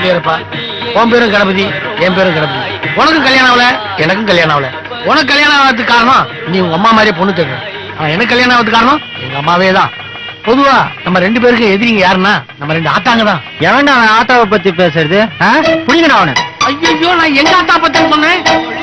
இல்லையப்பா உன் பேரும் கணபதி என் பேரும் கணபதி உனக்கும் கல்யாணம் ஆகல எனக்கும் கல்யாணம் ஆகல உனக்கு கல்யாணம் ஆகிறதுக்கு காரணம் நீ உங்க அம்மா மாதிரியே பொண்ணு தேடுற ஆனா எனக்கு கல்யாணம் ஆகிறதுக்கு காரணம் எங்க அம்மாவே தான் பொதுவா நம்ம ரெண்டு பேருக்கு எதிரிங்க யாருன்னா நம்ம ரெண்டு ஆத்தாங்க தான் எவன்டா அவன் ஆட்டாவை பத்தி பேசுறது புடிங்கடா அவனை ஐயோ நான் எங்க ஆத்தா பத்தி சொன்னேன்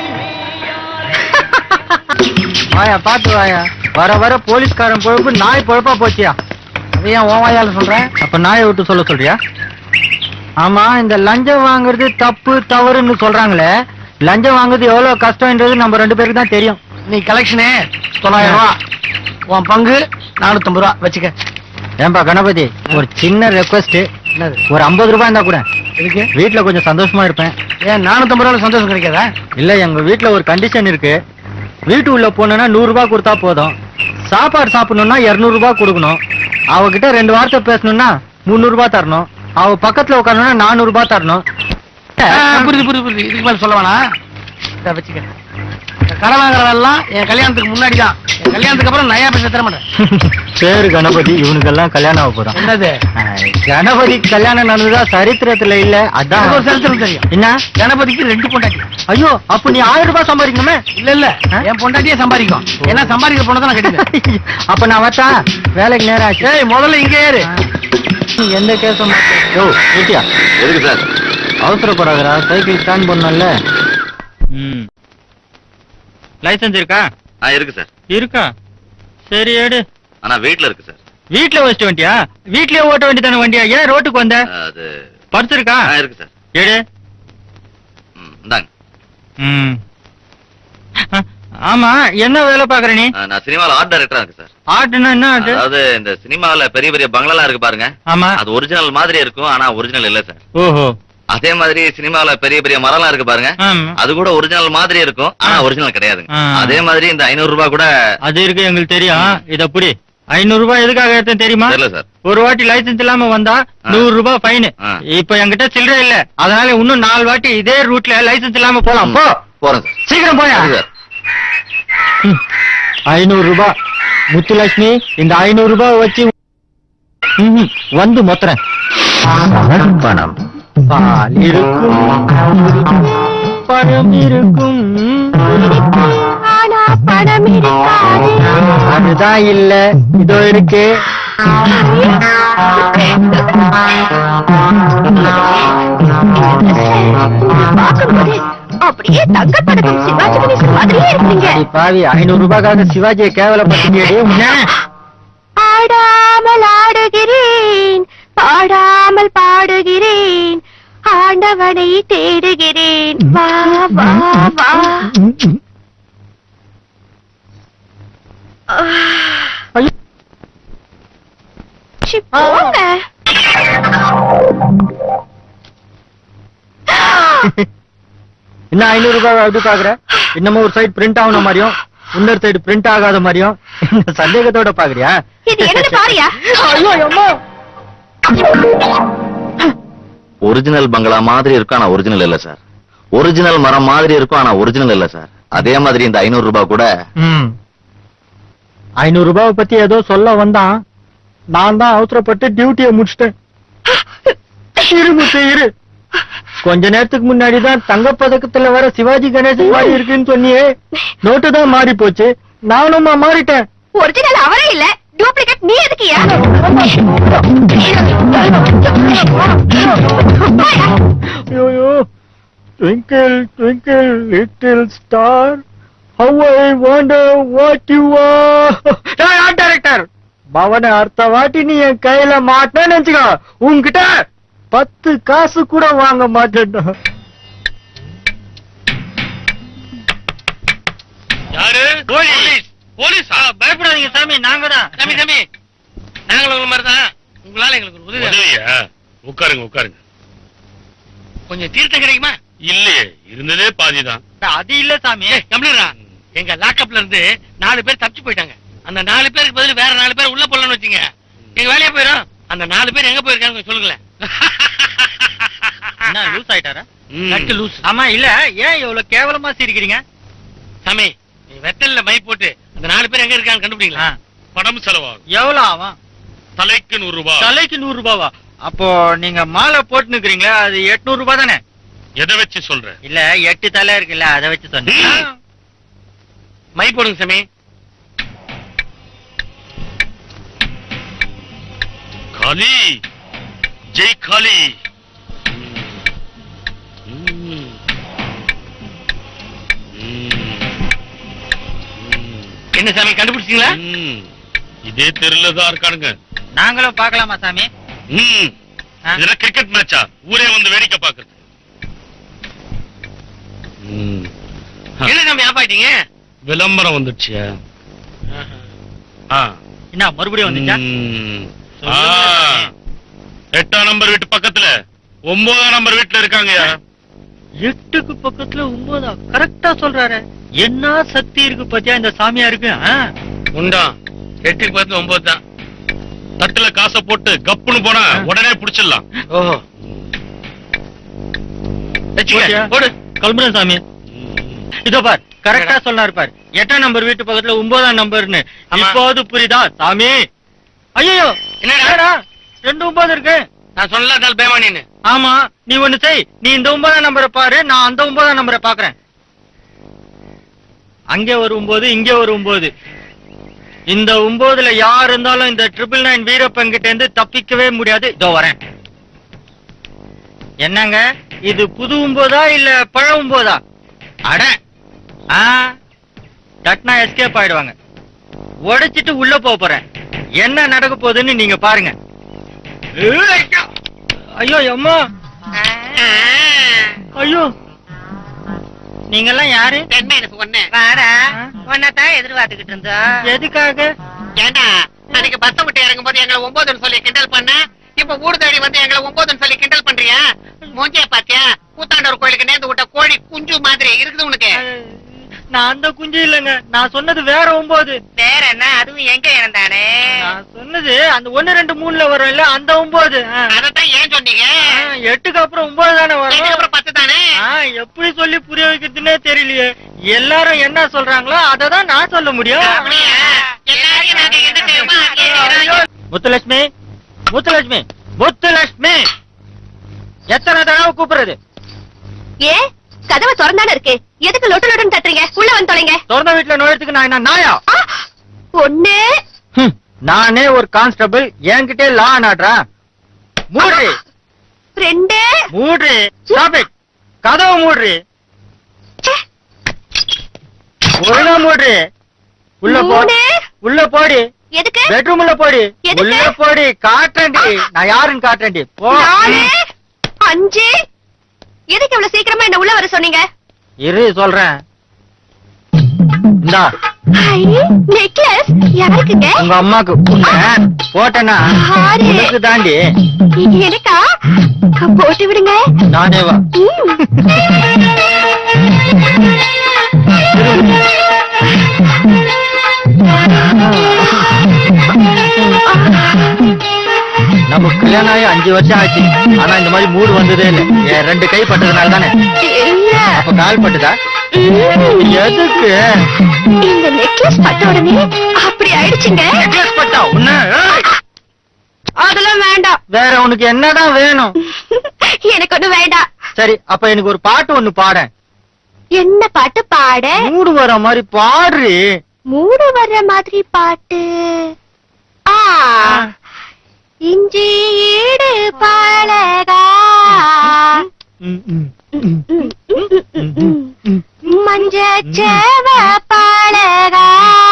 வாயா பாத்து வாயா வர வர போலீஸ்காரன் பொழப்பு நாய் பொழப்பா போச்சியா அதை ஏன் உன் வாயால சொல்றேன் அப்ப நாயை விட்டு சொல்ல சொல்றியா ஆமா இந்த லஞ்சம் வாங்குறது தப்பு தவறுன்னு சொல்றாங்களே லஞ்சம் வாங்குறது எவ்வளவு கஷ்டம்ன்றது நம்ம ரெண்டு பேருக்கு தான் தெரியும் நீ கலெக்ஷனே தொள்ளாயிரம் ரூபா உன் பங்கு நானூத்தம்பது ரூபா வச்சுக்க ஏன்பா கணபதி ஒரு சின்ன ரெக்வஸ்ட் என்னது ஒரு ஐம்பது ரூபாய் இருந்தா கூட எதுக்கு வீட்டுல கொஞ்சம் சந்தோஷமா இருப்பேன் ஏன் நானூத்தம்பது ரூபாய் சந்தோஷம் கிடைக்காதா இல்ல எங்க வீட்டுல ஒரு கண்டிஷன் இருக்கு வீட்டு உள்ள போனோம்னா நூறு ரூபாய் கொடுத்தா போதும் சாப்பாடு சாப்பிடணும்னா இருநூறு ரூபாய் கொடுக்கணும் அவகிட்ட ரெண்டு வார்த்தை பேசணும்னா முந்நூறு ரூபாய் தரணும் அவ பக்கத்துல உட்காரணும்னா நானூறு ரூபாய் தரணும் ஆ, புரியுது புரியுது புரியுது இதுக்கு மேல சொல்ல வேணாம் இதை வச்சுக்க இந்த கடன் வாங்குறதெல்லாம் என் கல்யாணத்துக்கு முன்னாடி தான் என் கல்யாணத்துக்கு அப்புறம் நயா பைசா தர மாட்டேன் பேரு கணபதி இவனுக்கெல்லாம் கல்யாணம் ஆக போறான் என்னது கணபதி கல்யாணம் நடந்ததா சரித்திரத்துல இல்ல அதான் எனக்கு ஒரு சரித்திரம் தெரியும் என்ன கணபதிக்கு ரெண்டு பொண்டாட்டி ஐயோ அப்ப நீ ஆயிரம் ரூபாய் சம்பாதிக்கணுமே இல்ல இல்ல என் பொண்டாட்டியே சம்பாதிக்கும் ஏன்னா சம்பாதிக்கிற பொண்ணை தான் நான் கட்டிட்டேன் அப்ப நான் வச்சா வேலைக்கு நேரம் ஆச்சு ஏய் முதல்ல இங்கே ஏறு நீ எந்த கேஸும் யோ நித்யா எதுக்கு சார் அவசரப்படாதடா சைக்கிள் ஸ்டாண்ட் பண்ணல ம் லைசென்ஸ் இருக்கா ஆ இருக்கு சார் இருக்கா சரி எடு ஆனா வீட்ல இருக்கு சார் வீட்ல வச்சுட்டு வண்டியா வீட்லயே ஓட்ட வேண்டியதானே வண்டியா ஏன் ரோட்டுக்கு வந்த அது பர்ஸ் இருக்கா ஆ இருக்கு சார் எடு ம் இந்தாங்க ம் ஆமா என்ன வேலை பாக்குற நீ ஆ, நான் சினிமால ஆர்ட் டைரக்டரா இருக்கு சார் ஆட்டுனா என்ன ஆட்டு அதாவது இந்த சினிமால பெரிய பெரிய பங்களாலாம் இருக்கு பாருங்க ஆமா அது ஒரிஜினல் மாதிரி இருக்கும் ஆனா ஒரிஜினல் இல்ல சார் ஓஹோ அதே மாதிரி சினிமால பெரிய பெரிய மரம்லாம் இருக்கு பாருங்க ஆமா அது கூட ஒரிஜினல் மாதிரி இருக்கும் ஆனா ஒரிஜினல் கிடையாதுங்க ஆ. அதே மாதிரி இந்த ஐநூறு ரூபாய் கூட அது இருக்கு எங்களுக்கு தெரியும் இத புடி ஐநூறு ரூபாய் எதுக்காக எடுத்தேன் தெரியுமா தெரியல சார் ஒரு வாட்டி லைசென்ஸ் இல்லாம வந்தா ஆ. நூறு ரூபாய் ஃபைன் ஆ. இப்ப என்கிட்ட சில்லறை இல்ல அதனால இன்னும் நாலு வாட்டி இதே ரூட்ல லைசென்ஸ் இல்லாம போலாம் போ போறேன் சார் சீக்கிரம் போயா சரி சார் ஐநூறு ரூபாய் முத்துலட்சுமி இந்த ஐநூறு ரூபாய் வச்சு ம்ஹும், வந்து மொத்தறேன் பணம் பால் இருக்கும் பணம் இருக்கும் ஆனா பணம் இருக்காது அதுதான் இல்ல இதோ இருக்கு பார்க்கும்போது அப்படியே தங்க பதக்கம் சிவாஜி கணேசன் மாதிரியே இருக்கீங்க அடி பாவி ஐநூறு ரூபாய்க்காக சிவாஜியை கேவலப்படுத்திட்டே ஆடாமல் ஆடுகிறேன் பாடாமல் பாடுகிறேன் ஆண்டவனை தேடுகிறேன் வா வா வா ஐயோ. சி, போங்க என்ன ஐநூறு ரூபாய் எப்படி பாக்குற இன்னமும் ஒரு சைடு பிரிண்ட் ஆகணும் மாதிரியும் இன்னொரு சைடு பிரிண்ட் ஆகாத மாதிரியும் இந்த சந்தேகத்தோட பாக்குறியா இது என்னன்னு பாரியா ஐயோ அம்மா ஒரிஜினல் பங்களா மாதிரி இருக்கும் ஆனா ஒரிஜினல் இல்ல சார் ஒரிஜினல் மரம் மாதிரி இருக்கும் ஆனா ஒரிஜினல் இல்ல சார் அதே மாதிரி இந்த ஐநூறு ரூபாய் கூட ம் ஐநூறு ரூபாவை பத்தி ஏதோ சொல்ல வந்தான் நான் தான் அவசரப்பட்டு டியூட்டியை முடிச்சிட்டேன் இரு முத்து, இரு கொஞ்ச நேரத்துக்கு முன்னாடி தான் தங்கப்பதக்கத்துல வர சிவாஜி கணேசன் மாதிரி இருக்குன்னு சொன்னியே நோட்டு தான் மாறி போச்சு நானும் மாறிட்டேன் ஒரிஜினல் அவரே இல்ல டூப்ளிகேட் நீ எதுக்கியா ஐயோ twinkle twinkle little star how I wonder what you are art director பவன அர்த்த வாட்டி நீ என் கையில மாட்டேன்னு நினைச்சுக்கோ உன்கிட்ட பத்து காசு கூட வாங்க மாட்டேன்டா யாரு போலீஸ் போலீஸ் பயப்படாதீங்க சாமி நாங்க தான் சாமி சாமி நாங்களும் உங்க மாதிரி தான் உங்களால எங்களுக்கு ஒரு உதவி உதவியா உட்காருங்க உட்காருங்க கொஞ்சம் தீர்த்தம் கிடைக்குமா இல்லையே இருந்ததே பாதிதான் அது இல்ல சாமி ஏய், கம்ப்ளீரா எங்க லாக்கப்ல இருந்து நாலு பேர் தப்பிச்சு போயிட்டாங்க அந்த நாலு பேருக்கு பதில் வேற நாலு பேர் உள்ள போடலாம்னு வச்சுங்க எங்க வேலையா போயிடும் அந்த நாலு பேர் எங்க போயிருக்காங்க கொஞ்சம் சொல்லுங்களேன் என்ன லூஸ் ஆயிட்டாரா ம். நட்டு லூஸ் ஆமா இல்ல ஏன் இவ்வளவு கேவலமா சிரிக்கிறீங்க சாமி நீ வெத்தல்ல மை போட்டு அந்த நாலு பேர் எங்க இருக்கான்னு கண்டுபிடிங்களா பணம் செலவாகும் எவ்வளவு ஆகும் தலைக்கு நூறு ரூபாய் தலைக்கு நூறு ரூபாவா அப்போ நீங்க மாலை போட்டுனுக்குறீங்களா அது எட்நூறு ரூபாய் தானே எதை வச்சு சொல்ற இல்ல எட்டு தலை இருக்குல்ல அதை வச்சு சொன்னேன் மை போடுங்க சாமி காளி ஜெய் காளி ம். ம். என்ன சாமி கண்டுபிடிச்சீங்களா ம். இதே தெருல தான் இருக்கானுங்க நாங்களும் பார்க்கலாமா சாமி ம். ஆ? இதெல்லாம் கிரிக்கெட் மேட்சா ஊரே வந்து வேடிக்கை பாக்குறது ம். என்ன சாமி ஆஃப் ஆயிட்டீங்க விளம்பரம் வந்துடுச்சியா ஆ. என்ன மறுபடியும் வந்துச்சா ம். ஆ. சொல்லுங்க. எட்டாம் நம்பர் வீட்டு பக்கத்துல ஒன்பதாம் நம்பர் வீட்டுல இருக்காங்கயா எட்டுக்கு பக்கத்துல ஒன்பதா கரெக்டா சொல்றாரு என்ன சக்தி இருக்கு பாத்தியா இந்த சாமியாருக்கு ஆ? உண்டா எட்டுக்கு பத்து ஒன்பது தான் தட்டுல காசை போட்டு கப்புன்னு போனா உடனே புடிச்சிடலாம் ஓஹோ வச்சுக்க போட்டியா? போடு கிளம்புறேன் சாமி இதோ பார் கரெக்டா சொன்னாரு பார் எட்டாம் நம்பர் வீட்டு பக்கத்துல ஒன்பதாம் நம்பர்னு ஆமா. இப்போது புரியுதா சாமி ஐயோ என்னடா? ரெண்டு ஒன்பது இருக்கு நான் சொல்லல பேமானின்னு ஆமா நீ ஒண்ணு செய் நீ இந்த ஒன்பதாம் நம்பரை பாரு நான் அந்த ஒன்பதாம் நம்பரை பாக்குறேன் அங்கே ஒரு ஒன்பது இங்கே ஒரு ஒன்பது இந்த ஒன்பதுல யார் இருந்தாலும் இந்த ட்ரிபிள் நைன் வீரப்பன் கிட்ட இருந்து தப்பிக்கவே முடியாது இதோ வரேன் என்னங்க இது புது ஒன்பதா இல்ல பழ ஒன்பதா அட ஆ தட்னா எஸ்கேப் ஆயிடுவாங்க உடைச்சிட்டு உள்ள போக போறேன் என்ன நடக்க போகுதுன்னு நீங்க பாருங்க ஐயோ அம்மா ஐயோ நீங்கெல்லாம் யாரு என்ன எனக்கு ஒண்ணு வாடா ஆ? உன்னதான் எதிர்பார்த்துக்கிட்டு இருந்தோம் எதுக்காக ஏண்டா அன்னைக்கு பஸ் விட்டு இறங்கும் போது எங்களை ஒன்பதுன்னு சொல்லி கிண்டல் பண்ண இப்ப ஊடு தேடி வந்து எங்களை ஒன்பதுன்னு சொல்லி கிண்டல் பண்றியா மூஞ்சிய பாத்தியா கூத்தாண்டவர் கோயிலுக்கு நேர்ந்து விட்ட கோழி குஞ்சு மாதிரி இருக்குது உனக்கு நான் அந்த குஞ்சு இல்லைங்க நான் சொன்னது வேற ஒன்பது வேற என்ன அதுவும் எங்க இறந்தானே நான் சொன்னது அந்த ஒண்ணு ரெண்டு மூணுல வரும் இல்ல அந்த ஒன்பது ஆ. அதத்தான் ஏன் சொன்னீங்க ஆ, எட்டுக்கு அப்புறம் ஒன்பது தானே எட்டுக்கு வரும் அப்புறம் பத்து தானே ஆ, எப்படி சொல்லி புரிய வைக்கிறதுனே தெரியலையே எல்லாரும் என்ன சொல்றாங்களோ அததான் நான் சொல்ல முடியும் அப்படியா எல்லாரையும் நாங்க என்ன செய்வோமோ அதே செய்றோம். முத்துலட்சுமி முத்துலட்சுமி முத்துலட்சுமி எத்தனை தடவை கூப்பிடுறது ஏ கதவை திறந்தானே இருக்கு எதுக்கு லொட்டு லொட்டுன்னு தட்டுறீங்க உள்ள வந்து தொலைங்க திறந்த வீட்டுல நுழையத்துக்கு நான் என்ன நாயா ஆ, ஒண்ணு ஹம், நானே ஒரு கான்ஸ்டபிள் என்கிட்டே லா நாடுறேன் மூடு ரெண்டு மூடு ஸ்டாப் இட் கதவு மூடு ச்சே, ஒழுங்கா மூடு உள்ள போ மூணு. உள்ள போடி எதுக்கு பெட்ரூம்ல போடி எதுக்கு? உள்ள போடி காட்டுறேன்டி நான் யாருன்னு காட்டுறேன்டி போ நாலு அஞ்சு எதுக்கு இவ்வளவு சீக்கிரமா என்ன உள்ள வர சொன்னீங்க இரு சொல்றேன் இந்தா நெக்லஸ் யாருக்குங்க உங்க அம்மாக்கு உன்னை போட்டேன்னா ஆறு. உனக்கு தாண்டி எனக்கா போட்டு விடுங்க நானே வா ம். நம்ம கல்யாணம் ஆகி அஞ்சு வருஷம் ஆச்சு ஆனா இந்த மாதிரி மூடு வந்ததே இல்ல என் ரெண்டு கை பட்டதுனால தானே இல்ல அப்ப கால் பட்டுதா ம். எதுக்கு இந்த நெக்லஸ் பட்ட உடனே அப்படி ஆயிடுச்சுங்க நெக்லஸ் பட்டா உன்ன ஏய்! அதெல்லாம் வேண்டாம் வேற உனக்கு என்னதான் வேணும் எனக்கு ஒண்ணு வேண்டாம் சரி அப்ப எனக்கு ஒரு பாட்டு ஒண்ணு பாடேன் என்ன பாட்டு பாட மூடு வர மாதிரி பாடுறி மூடு வர்ற மாதிரி பாட்டு ஆ இஞ்சி ஈடு பழகா மஞ்ச சேவ பழகா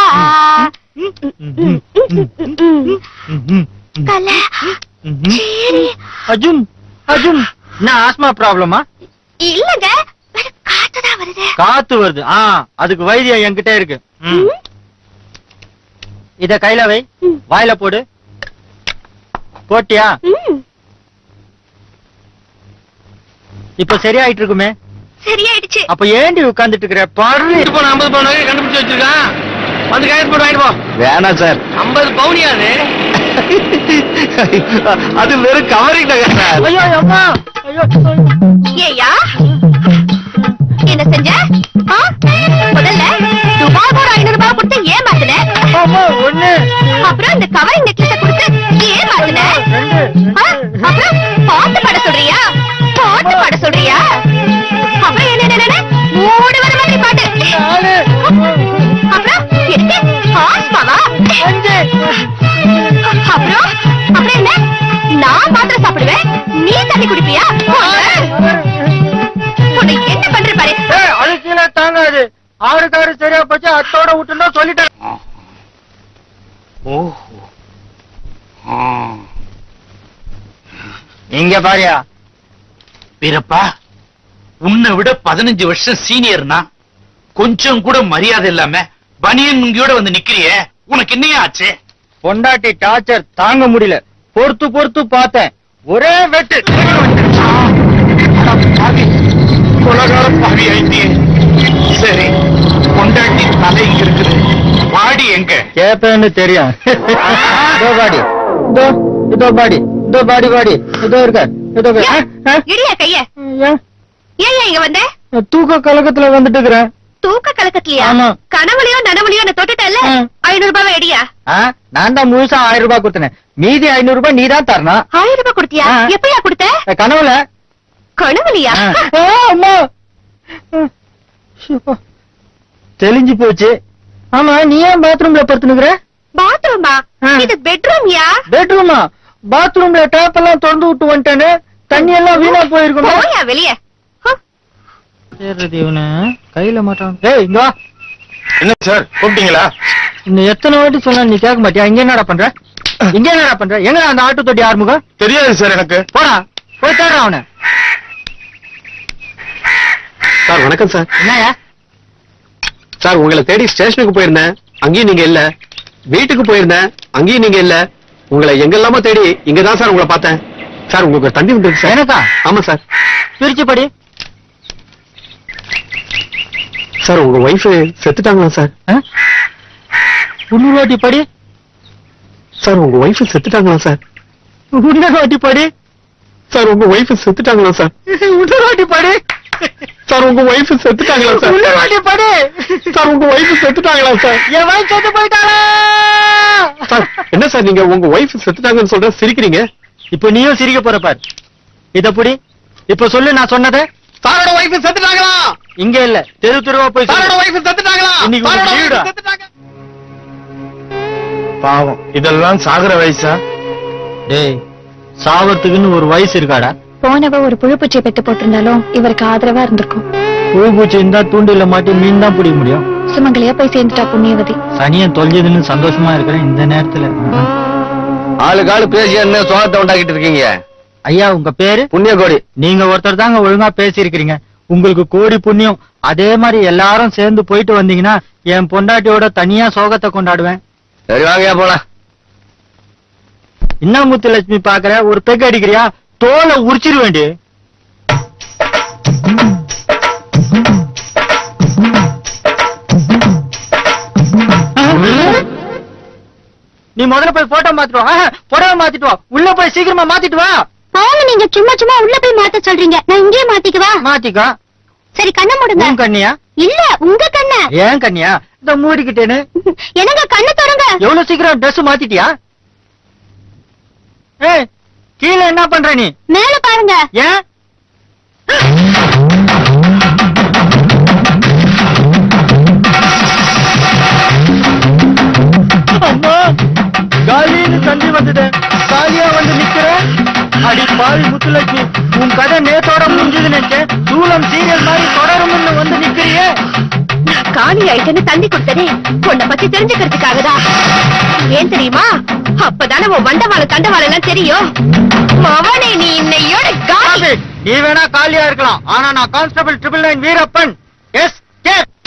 கல சரி அர்ஜுன் அர்ஜுன் என்ன ஆஸ்மா ப்ராப்ளமா இல்லங்க வெறும் காத்துதான் வருது காத்து வருது ஆ அதுக்கு வைத்தியம் என்கிட்ட இருக்கு ம். ம், இத கையில வை ம், வாயில போடு போட்டியா ம். இப்ப சரியாயிட்டு இருக்குமே சரியாயிடுச்சு அப்ப ஏண்டி உட்கார்ந்துட்டு இருக்கிற பாரு இது போன ஐம்பது பவுன் நகையை கண்டுபிடிச்சு வச்சிருக்கான் வந்து கையெழுத்து போட்டு வாங்கிட்டு போ வேணாம் சார் ஐம்பது பவுனியா அது அது வெறும் கவரிங் நகை சார் ஐயோ அம்மா ஐயோ ஏயா என்ன செஞ்ச ஆ? முதல்ல துபாய் ஒரு ஐநூறு ரூபாய் கொடுத்து ஏமாத்துன அம்மா ஒண்ணு அப்புறம் இந்த கவரிங் நெக்லஸ கொடுத்து ஏமாத்துன ரெண்டு ஆ? அப்புறம் ஆறுக்காரு சரியா போச்சு அத்தோட விட்டுனா சொல்லிட்டேன் ஓஹோ இங்க பாரியா வீரப்பா உன்னை விட பதினஞ்சு வருஷம் சீனியர்னா கொஞ்சம் கூட மரியாதை இல்லாம பனியன் முங்கியோட வந்து நிக்கிறியே உனக்கு என்னையா ஆச்சு பொண்டாட்டி டார்ச்சர் தாங்க முடியல பொறுத்து பொறுத்து பார்த்தேன் ஒரே வெட்டு கொலகார பாவி ஆயிட்டியே சரி கொண்டாட்டி தலை இங்க இருக்குது வாடி எங்க கேப்பேன்னு தெரியும் இதோ பாடி இதோ இதோ பாடி இதோ பாடி பாடி இதோ இருக்க இதோ இருக்க. ஆ, ஆ, இடியா கைய ஏன்? ஏன் இங்க வந்த தூக்க கலக்கத்துல வந்துட்டு இருக்கிறேன் தூக்க கலக்கத்திலயா ஆமா. கனவுலயோ நனவுலயோ என்ன தொட்டுட்டல ஆ. ஐநூறு ரூபாய் எடியா ஆ, நான் தான் முழுசா ஆயிரம் ரூபாய் கொடுத்தேன் மீதி ஐநூறு ரூபாய் நீ தான் தரணும் ஆயிரம் ரூபாய் கொடுத்தியா ஆ. எப்பயா கொடுத்த அஹ், கனவுல கனவுலயா ஆ. ஆ, அம்மா ஆ, ஷிப்பா. தெளிஞ்சு போச்சு ஆமா நீ ஏன் பாத்ரூம்ல படுத்துனுக்குற பாத்ரூமா ஆ. இது பெட்ரூம்யா பெட்ரூமா பாத்ரூம்ல டேப் எல்லாம் திறந்து விட்டு வந்துட்டேன்னு தண்ணி எல்லாம் வீணா போயிருக்கும் போயா வெளிய இவனு கையில மாட்டான் ஏய் இங்க வா என்ன சார் கூப்பிட்டீங்களா இன்னும் எத்தனை வாட்டி சொன்னா நீ கேட்க மாட்டியா இங்க என்னடா பண்ற இங்க என்னடா பண்ற எங்க அந்த ஆட்டு தொட்டி ஆறுமுகம் தெரியாது சார் எனக்கு போடா போய் தேடுறா அவனை சார் வணக்கம் சார் என்னயா சார் உங்களை தேடி ஸ்டேஷனுக்கு போயிருந்தேன் அங்கேயும் நீங்க இல்ல வீட்டுக்கு போயிருந்தேன் அங்கேயும் நீங்க இல்ல உங்களை எங்கெல்லாமோ தேடி இங்க தான் சார் உங்களை பார்த்தேன் சார் உங்களுக்கு தந்தி வந்துருக்கு சார் எனக்கா ஆமா சார் பிரிச்சு படி சார் உங்க ஒய்ஃப் செத்துட்டாங்களா சார் இன்னொரு வாட்டி படி சார் உங்க ஒய்ஃப் செத்துட்டாங்களா சார் இன்னொரு வாட்டி படி சார் உங்க ஒய்ஃப் செத்துட்டாங்களா சார் இன்னொரு வாட்டி படி சார் உங்க ஒய்ஃப் செத்துட்டாங்களா சார் இன்னொரு வாட்டி படி சார் உங்க ஒய்ஃப் செத்துட்டாங்களா சார் என் வயசு செத்து போயிட்டாளா சார் என்ன சார் நீங்க உங்க ஒய்ஃப் செத்துட்டாங்கன்னு சொல்ற சிரிக்கிறீங்க இப்ப நீயும் சிரிக்க போற பாரு இத புடி இப்ப சொல்லு நான் சொன்னதை சாரோட ஒய்ஃப் செத்துட்டாங்களா இங்க இல்ல தெரு தெருவா போய் சாரோட சொல்லு. ஒய்ஃப் செத்துட்டாங்களா இன்னைக்கு ஒரு சாரோட wife வீடா? செத்துட்டாங்க. பாவம் இதெல்லாம் சாகுற வயசா டேய் சாவறதுக்குன்னு ஒரு வயசு இருக்காடா போனவ ஒரு புழுப்பூச்சியை பெத்து போட்டிருந்தாலும் இவருக்கு ஆதரவா இருந்திருக்கும் புழு பூச்சி இருந்தா தூண்டில மாட்டி மீன் தான் பிடிக்க முடியும் சுமங்கலியா போய் சேர்ந்துட்டா புண்ணியவதி சனியன் தொலைஞ்சதுன்னு சந்தோஷமா இருக்கிறேன் இந்த நேரத்துல ஆளுக்கு ஆளு பேசி என்ன சோகத்தை உண்டாக்கிட்டு இருக்கீங்க ஐயா உங்க பேரு புண்ணிய கோடி நீங்க ஒருத்தர் தாங்க ஒழுங்கா பேசி இருக்கிறீங்க உங்களுக்கு கோடி புண்ணியம் அதே மாதிரி எல்லாரும் சேர்ந்து போயிட்டு வந்தீங்கன்னா என் பொண்டாட்டியோட தனியா சோகத்தை கொண்டாடுவேன் சரி வாங்கயா போலாம் என்ன முத்துலட்சுமி பாக்குற ஒரு பெக் அடிக்கிறியா தோலை உரிச்சிரு வேண்டி நீ முதல்ல போய் போட்டோ மாத்திட்டு வா புடவை மாத்திட்டு வா உள்ள போய் சீக்கிரமா மாத்திட்டு வா பாவம் நீங்க சும்மா சும்மா உள்ள போய் மாத்த சொல்றீங்க நான் இங்கேயே மாத்திக்குவா மாத்திக்கோ சரி கண்ணை மூடுங்க உன் கண்ணியா இல்ல உங்க கண்ண ஏன் கண்ணியா இந்த மூடிக்கிட்டேன்னு என்னங்க கண்ணை தொடங்க எவ்வளவு சீக்கிரம் Dress மாத்திட்டியா ஏய் கீழே என்ன பண்ற நீ மேல பாருங்க ஏன் அம்மா காலின்னு தந்தி வந்துட்டேன் காலியா வந்து நிக்கிற அடி பாவி முத்துலட்சுமி உன் கதை நேத்தோட முடிஞ்சது நினைச்சேன் சூலம் சீரியல் மாதிரி தொடரும்னு வந்து நிக்கிறியே நான் காணி ஆயிட்டேன்னு தண்ணி கொடுத்ததே உன்னை பத்தி தெரிஞ்சுக்கிறதுக்காக தான் ஏன் தெரியுமா அப்பதானே உன் வண்டவாள தண்டவாளம் எல்லாம் தெரியும் மவனே நீ இன்னையோட காலி நீ வேணா காலியா இருக்கலாம் ஆனா நான் constable triple nine Veerappan S gap